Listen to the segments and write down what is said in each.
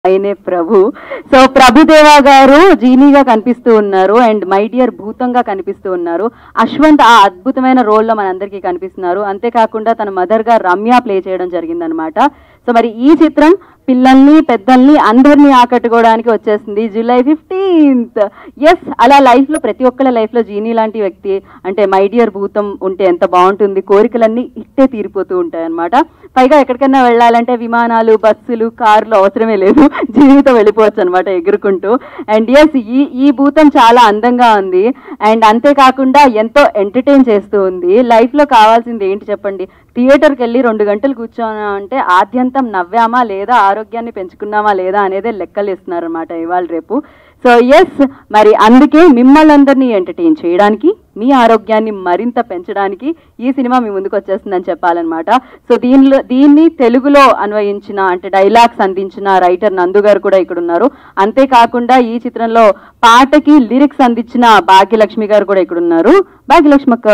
ఆయనే ప్రభు సో ప్రభుదేవా గారు జీనీగా కనిపిస్తూ ఉన్నారు అండ్ మై డియర్ భూతంగా కనిపిస్తూ ఉన్నారు అశ్వంత్ ఆ అద్భుతమైన రోల్లో మనందరికీ కనిపిస్తున్నారు అంతేకాకుండా తన మదర్ గా రమ్య ప్లే చేయడం జరిగిందనమాట సో మరి ఈ చిత్రం పిల్లల్ని పెద్దల్ని అందరినీ ఆకట్టుకోవడానికి వచ్చేసింది జూలై ఫిఫ్టీన్త్ ఎస్ అలా లైఫ్ లో ప్రతి ఒక్కళ్ళ లైఫ్ లో జీనీ లాంటి వ్యక్తి అంటే మై డియర్ భూతం ఉంటే ఎంత బాగుంటుంది కోరికలన్నీ ఇట్టే తీరిపోతూ ఉంటాయి అనమాట పైగా ఎక్కడికైనా వెళ్ళాలంటే విమానాలు బస్సులు కార్లు అవసరమే లేదు జీవితం వెళ్ళిపోవచ్చు అనమాట ఎగురుకుంటూ అండ్ ఎస్ ఈ ఈ భూతం చాలా అందంగా ఉంది అండ్ అంతేకాకుండా ఎంతో ఎంటర్టైన్ చేస్తూ ఉంది లైఫ్ లో కావాల్సింది ఏంటి చెప్పండి థియేటర్కి వెళ్ళి రెండు గంటలు కూర్చోనా అంటే ఆద్యంతం నవ్వామా లేదా ఆరోగ్యాన్ని పెంచుకున్నామా లేదా అనేదే లెక్కలు ఇస్తున్నారనమాట ఇవాళ రేపు సో ఎస్ మరి అందుకే మిమ్మల్ని అందరినీ ఎంటర్టైన్ చేయడానికి మీ ఆరోగ్యాన్ని మరింత పెంచడానికి ఈ సినిమా మీ ముందుకు వచ్చేస్తుందని చెప్పాలన్నమాట సో దీనిలో దీన్ని తెలుగులో అన్వయించిన అంటే డైలాగ్స్ అందించిన రైటర్ నందు గారు కూడా ఇక్కడ ఉన్నారు అంతేకాకుండా ఈ చిత్రంలో పాటకి లిరిక్స్ అందించిన భాగ్యలక్ష్మి గారు కూడా ఇక్కడ ఉన్నారు భాగ్యలక్ష్మి అక్క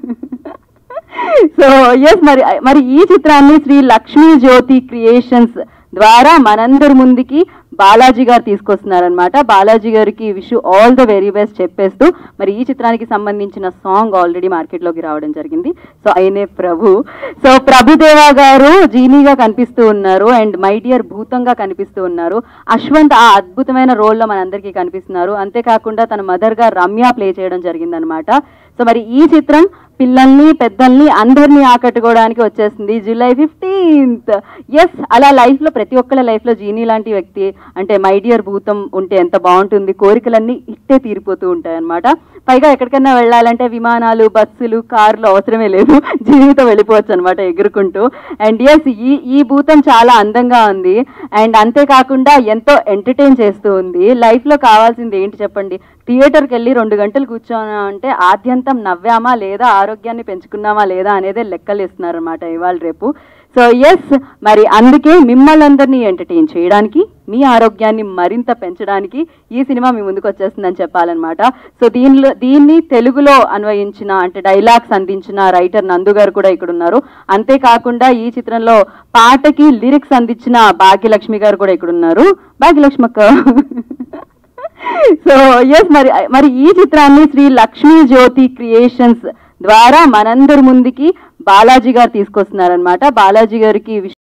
సో ఎస్ మరి మరి ఈ చిత్రాన్ని శ్రీ లక్ష్మీ జ్యోతి క్రియేషన్స్ ద్వారా మనందరి ముందుకి బాలాజీ గారు తీసుకొస్తున్నారనమాట బాలాజీ గారికి wish all the very best చెప్పేస్తూ మరి ఈ చిత్రానికి సంబంధించిన సాంగ్ ఆల్రెడీ మార్కెట్లోకి రావడం జరిగింది సో ఆయనే ప్రభు సో ప్రభుదేవా గారు జీనీగా కనిపిస్తూ ఉన్నారు అండ్ మై డియర్ భూతంగా కనిపిస్తూ ఉన్నారు అశ్వంత్ ఆ అద్భుతమైన రోల్లో మనందరికీ కనిపిస్తున్నారు అంతేకాకుండా తన మదర్ గా రమ్య ప్లే చేయడం జరిగిందనమాట సో మరి ఈ చిత్రం పిల్లల్ని పెద్దల్ని అందరినీ ఆకట్టుకోవడానికి వచ్చేసింది జూలై ఫిఫ్టీన్త్ ఎస్ అలా లైఫ్ లో ప్రతి ఒక్కళ్ళ లైఫ్ లో జీనీ లాంటి వ్యక్తి అంటే మై డియర్ భూతం ఉంటే ఎంత బాగుంటుంది కోరికలన్నీ ఇట్టే తీరిపోతూ ఉంటాయి అనమాట పైగా ఎక్కడికైనా వెళ్ళాలంటే విమానాలు బస్సులు కార్లు అవసరమే లేదు జీవితం వెళ్ళిపోవచ్చు అనమాట ఎగురుకుంటూ అండ్ ఎస్ ఈ ఈ భూతం చాలా అందంగా ఉంది అండ్ అంతేకాకుండా ఎంతో ఎంటర్టైన్ చేస్తూ ఉంది లైఫ్ లో కావాల్సింది ఏంటి చెప్పండి థియేటర్కి వెళ్ళి రెండు గంటలు కూర్చోనా అంటే ఆద్యంతం నవ్వామా లేదా ఆరోగ్యాన్ని పెంచుకున్నామా లేదా అనేదే లెక్కలు ఇస్తున్నారనమాట ఇవాళ రేపు సో ఎస్ మరి అందుకే మిమ్మల్ని అందరినీ ఎంటర్టైన్ చేయడానికి మీ ఆరోగ్యాన్ని మరింత పెంచడానికి ఈ సినిమా మీ ముందుకు వచ్చేస్తుందని చెప్పాలన్నమాట సో దీనిలో దీన్ని తెలుగులో అన్వయించిన అంటే డైలాగ్స్ అందించిన రైటర్ నందు గారు కూడా ఇక్కడ ఉన్నారు అంతేకాకుండా ఈ చిత్రంలో పాటకి లిరిక్స్ అందించిన భాగ్యలక్ష్మి గారు కూడా ఇక్కడ ఉన్నారు భాగ్యలక్ష్మి అక్క సో ఎస్ మరి మరి ఈ చిత్రాన్ని శ్రీ లక్ష్మీ జ్యోతి క్రియేషన్స్ ద్వారా మనందరి ముందుకి బాలాజీ గారు తీసుకొస్తున్నారనమాట బాలాజీ గారికి విష్